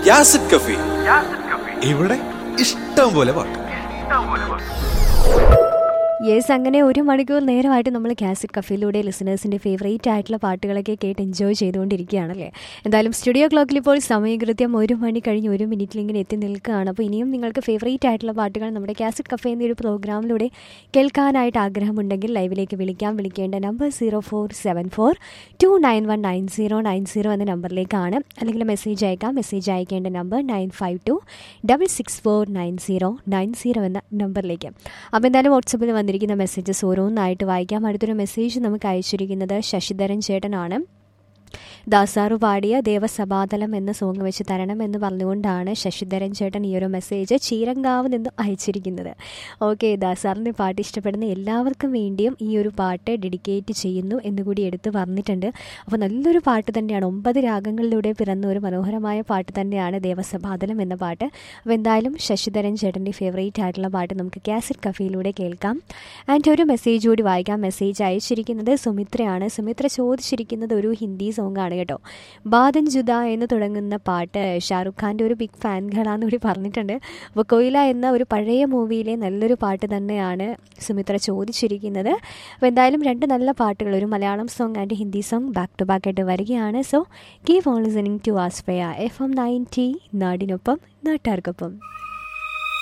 യാസിഡ് കഫി ഇവിടെ ഇഷ്ടം പോലെ പാട്ട് യെസ് അങ്ങനെ ഒരു മണിക്കൂർ നേരമായിട്ട് നമ്മൾ കാസറ്റ് കഫയിലൂടെ ലിസണേഴ്സിൻ്റെ ഫേവറേറ്റ് ആയിട്ടുള്ള പാട്ടുകളൊക്കെ കേട്ട് എൻജോയ് ചെയ്തുകൊണ്ടിരിക്കുകയാണല്ലേ എന്തായാലും സ്റ്റുഡിയോ ക്ലോക്കിൽ ഇപ്പോൾ സമയകൃത്യം ഒരു മണി കഴിഞ്ഞ് ഒരു മിനിറ്റിൽ ഇങ്ങനെ എത്തി നിൽക്കുകയാണ് അപ്പോൾ ഇനിയും നിങ്ങൾക്ക് ഫേവറേറ്റ് ആയിട്ടുള്ള പാട്ടുകൾ നമ്മുടെ കാസറ്റ് കഫേ എന്നൊരു പ്രോഗ്രാമിലൂടെ കേൾക്കാനായിട്ട് ആഗ്രഹമുണ്ടെങ്കിൽ ലൈവിലേക്ക് വിളിക്കാം വിളിക്കേണ്ട number zero four seven four two nine one nine zero nine zero എന്ന നമ്പറിലേക്കാണ് അല്ലെങ്കിൽ മെസ്സേജ് അയക്കാം മെസ്സേജ് അയക്കേണ്ട number nine five two double six four nine zero nine zero എന്ന നമ്പറിലേക്ക് അപ്പോൾ എന്തായാലും വാട്സപ്പിൽ വന്നിരിക്കുന്ന മെസ്സേജസ് ഓരോന്നായിട്ട് വായിക്കാം അടുത്തൊരു മെസ്സേജ് നമുക്ക് അയച്ചിരിക്കുന്നത് ശശിധരൻ ചേട്ടനാണ് ദാസാറു പാടിയ ദേവസഭാതലം എന്ന സോങ് വെച്ച് തരണം എന്ന് പറഞ്ഞുകൊണ്ടാണ് ശശിധരൻ ചേട്ടൻ ഈ ഒരു മെസ്സേജ് ചീരങ്കാവ് നിന്ന് അയച്ചിരിക്കുന്നത് ഓക്കെ ദാസാറിൻ്റെ പാട്ട് ഇഷ്ടപ്പെടുന്ന എല്ലാവർക്കും വേണ്ടിയും ഈ ഒരു പാട്ട് ഡെഡിക്കേറ്റ് ചെയ്യുന്നു എന്നുകൂടി എടുത്ത് പറഞ്ഞിട്ടുണ്ട് അപ്പോൾ നല്ലൊരു പാട്ട് തന്നെയാണ് ഒമ്പത് രാഗങ്ങളിലൂടെ പിറന്ന ഒരു മനോഹരമായ പാട്ട് തന്നെയാണ് ദേവസഭാതലം എന്ന പാട്ട് അപ്പോൾ എന്തായാലും ശശിധരൻ ചേട്ടൻ്റെ ഫേവറേറ്റ് ആയിട്ടുള്ള പാട്ട് നമുക്ക് കാസറ്റ് കഫയിലൂടെ കേൾക്കാം ആൻഡ് ഒരു മെസ്സേജ് കൂടി വായിക്കാം മെസ്സേജ് അയച്ചിരിക്കുന്നത് സുമിത്രയാണ് സുമിത്ര ചോദിച്ചിരിക്കുന്നത് ഒരു ഹിന്ദി സോങ് ആണ് കേട്ടോ ബാദൻ ജുദ എന്ന് തുടങ്ങുന്ന പാട്ട് ഷാറുഖ് ഖാൻ്റെ ഒരു ബിഗ് ഫാൻകളാന്ന് കൂടി പറഞ്ഞിട്ടുണ്ട് അപ്പോൾ കൊയില എന്ന ഒരു പഴയ മൂവിയിലെ നല്ലൊരു പാട്ട് തന്നെയാണ് സുമിത്ര ചോദിച്ചിരിക്കുന്നത് അപ്പോൾ എന്തായാലും രണ്ട് നല്ല പാട്ടുകൾ ഒരു Malayalam song and Hindi song back to back ആയിട്ട് വരികയാണ് so keep on listening to ആസ്ഫയ എഫ് എം നയൻറ്റി നാടിനൊപ്പം നാട്ടുകാർക്കൊപ്പം